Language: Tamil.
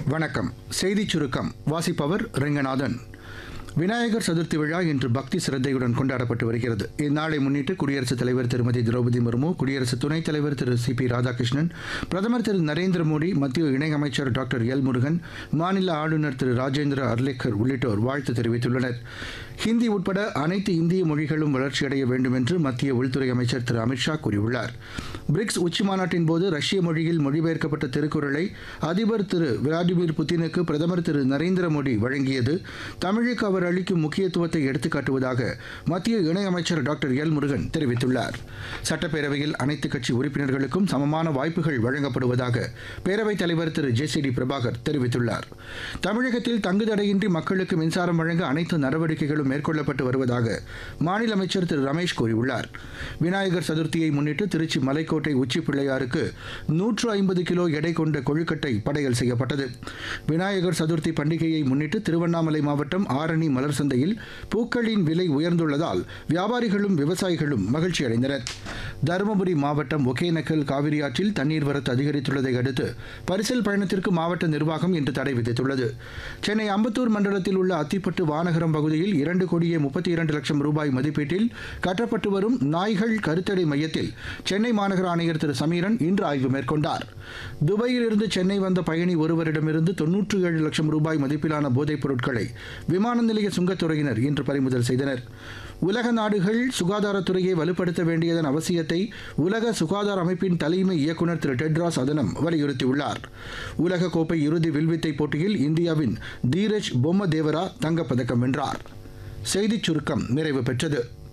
வணக்கம் செய்திச் சுருக்கம் வாசிப்பவர் ரெங்கநாதன் விநாயகர் சதுர்த்தி விழா இன்று பக்தி சிரத்தையுடன் கொண்டாடப்பட்டு வருகிறது இந்நாளை முன்னிட்டு குடியரசுத் தலைவர் திருமதி திரௌபதி முர்மு குடியரசு துணைத் தலைவர் திரு சி பி ராதாகிருஷ்ணன் பிரதமர் திரு நரேந்திர மோடி மத்திய இணையமைச்சர் டாக்டர் எல் முருகன் மாநில ஆளுநர் திரு ராஜேந்திர அர்லேக்கர் உள்ளிட்டோர் வாழ்த்து தெரிவித்துள்ளனர் ஹிந்தி உட்பட அனைத்து இந்திய மொழிகளும் வளர்ச்சியடைய வேண்டும் என்று மத்திய உள்துறை அமைச்சர் திரு அமித்ஷா கூறியுள்ளார் பிரிக்ஸ் உச்சிமாநாட்டின் போது ரஷ்ய மொழியில் மொழிபெயர்க்கப்பட்ட திருக்குறளை அதிபர் திரு விளாடிமிர் புதினுக்கு பிரதமர் திரு நரேந்திர மோடி வழங்கியது தமிழுக்கு அவர் அளிக்கும் முக்கியத்துவத்தை எடுத்துக்காட்டுவதாக மத்திய இணையமைச்சர் டாக்டர் எல் முருகன் தெரிவித்துள்ளார் சட்டப்பேரவையில் அனைத்து கட்சி உறுப்பினர்களுக்கும் சமமான வாய்ப்புகள் வழங்கப்படுவதாக பேரவைத் தலைவர் திரு ஜே சி டி பிரபாகர் தெரிவித்துள்ளார் தமிழகத்தில் தங்குதடையின்றி மக்களுக்கு மின்சாரம் வழங்க அனைத்து நடவடிக்கைகளும் மேற்கொள்ளப்பட்டு வருவதாக மாநில அமைச்சர் திரு ரமேஷ் கூறியுள்ளார் விநாயகர் சதுர்த்தியை முன்னிட்டு திருச்சி மலைக்கோட்டை உச்சி பிள்ளையாருக்கு நூற்று ஐம்பது கிலோ எடை கொண்ட கொழுக்கட்டை படையல் செய்யப்பட்டது விநாயகர் சதுர்த்தி பண்டிகையை முன்னிட்டு திருவண்ணாமலை மாவட்டம் ஆரணி மலர் சந்தையில் பூக்களின் விலை உயர்ந்துள்ளதால் வியாபாரிகளும் விவசாயிகளும் மகிழ்ச்சி அடைந்தனர் தருமபுரி மாவட்டம் ஒகேனக்கல் காவிரி ஆற்றில் தண்ணீர் வரத்து அதிகரித்துள்ளதை அடுத்து பரிசல் பயணத்திற்கு மாவட்ட நிர்வாகம் இன்று தடை விதித்துள்ளது சென்னை அம்பத்தூர் மண்டலத்தில் உள்ள அத்திப்பட்டு வானகரம் பகுதியில் இரண்டு கோடியே முப்பத்தி இரண்டு லட்சம் ரூபாய் மதிப்பீட்டில் கட்டப்பட்டு வரும் நாய்கள் கருத்தடை மையத்தில் சென்னை மாநகர ஆணையர் திரு சமீரன் இன்று ஆய்வு மேற்கொண்டார் துபாயிலிருந்து சென்னை வந்த பயணி ஒருவரிடமிருந்து தொன்னூற்று ஏழு லட்சம் ரூபாய் மதிப்பிலான போதைப் பொருட்களை விமான நிலைய சுங்கத்துறையினர் இன்று பறிமுதல் செய்தனர் உலக நாடுகள் சுகாதாரத்துறையை வலுப்படுத்த வேண்டியதன் அவசியத்தை உலக சுகாதார அமைப்பின் தலைமை இயக்குநர் திரு டெட்ராஸ் அதனம் வலியுறுத்தியுள்ளார் உலக கோப்பை இறுதி வில்வித்தை போட்டியில் இந்தியாவின் தீரஜ் பொம்ம தேவரா தங்கப்பதக்கம் வென்றார் செய்திச் சுருக்கம் நிறைவு பெற்றது